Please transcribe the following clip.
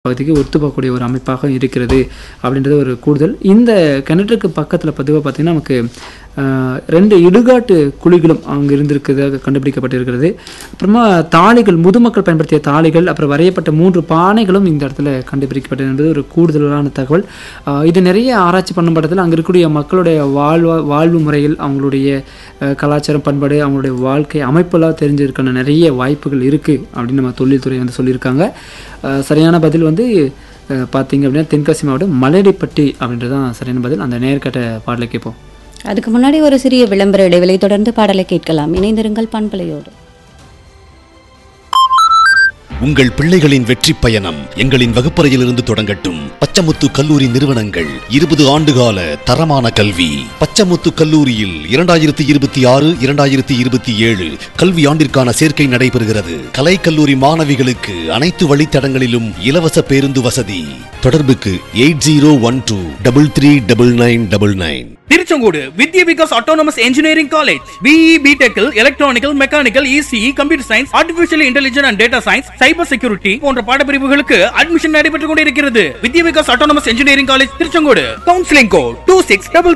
பகுதிக்கு ஒத்து போகக்கூடிய ஒரு அமைப்பாக இருக்கிறது அப்படின்றது ஒரு கூடுதல் இந்த கிணற்றுக்கு பக்கத்தில் பொதுவாக பார்த்தீங்கன்னா நமக்கு ஆஹ், ரெண்டு இடுகாட்டு குழிகளும் அங்கே இருந்திருக்கிறதாக கண்டுபிடிக்கப்பட்டிருக்கிறது அப்புறமா தாளிகள் முதுமக்கள் பயன்படுத்திய தாளிகள் அப்புறம் வரையப்பட்ட மூன்று பானைகளும் இந்த இடத்துல கண்டுபிடிக்கப்பட்டது என்பது ஒரு கூடுதலான தகவல் ஆஹ், இது நிறைய ஆராய்ச்சி பண்ணும் படத்தில் அங்கே இருக்கக்கூடிய மக்களுடைய வாழ்வா வாழ்வு முறையில் அவங்களுடைய அஹ், கலாச்சாரம் பண்பாடு அவங்களுடைய வாழ்க்கை அமைப்பெல்லாம் தெரிஞ்சிருக்கான நிறைய வாய்ப்புகள் இருக்குது அப்படின்னு நம்ம தொழில்துறை வந்து சொல்லியிருக்காங்க அஹ், சரியான பதில் வந்து அஹ், பார்த்தீங்க அப்படின்னா தென்காசி மாவட்டம் மலையடிப்பட்டி அப்படின்றது தான் சரியான பதில் அந்த நேர்கட்ட பாடலை கேட்போம் அதுக்கு முன்னாடி ஒரு சிறிய விளம்பர இடைவெளி தொடர்ந்து பாடலை கேட்கலாம் இணைந்திருங்கள் பண்பலையோடு உங்கள் பிள்ளைகளின் வெற்றி பயணம் எங்களின் வகுப்பறையிலிருந்து தொடங்கட்டும் பச்சமுத்து கல்லூரி நிறுவனங்கள் இருபது ஆண்டுகால தரமான கல்வி பச்சமுத்து கல்லூரியில் இரண்டாயிரத்தி இருபத்தி ஆறு இரண்டாயிரத்தி இருபத்தி ஏழு கல்வி ஆண்டிற்கான சேர்க்கை நடைபெறுகிறது கலை கல்லூரி மாணவிகளுக்கு அனைத்து வழித்தடங்களிலும் இலவச பேருந்து வசதி தொடர்புக்கு eight zero one two double three double nine double nine Tiruchengode Vidya Vikas autonomous engineering college BE பிடெக்கில் electrical mechanical ECE computer science artificial intelligence and data science cyber security போன்ற பாடப்பிரிவுகளுக்கு அட்மிஷன் நடைபெற்றுக் கொண்டிருக்கிறது Vidya Vikas autonomous engineering college Tiruchengode counselling code two six double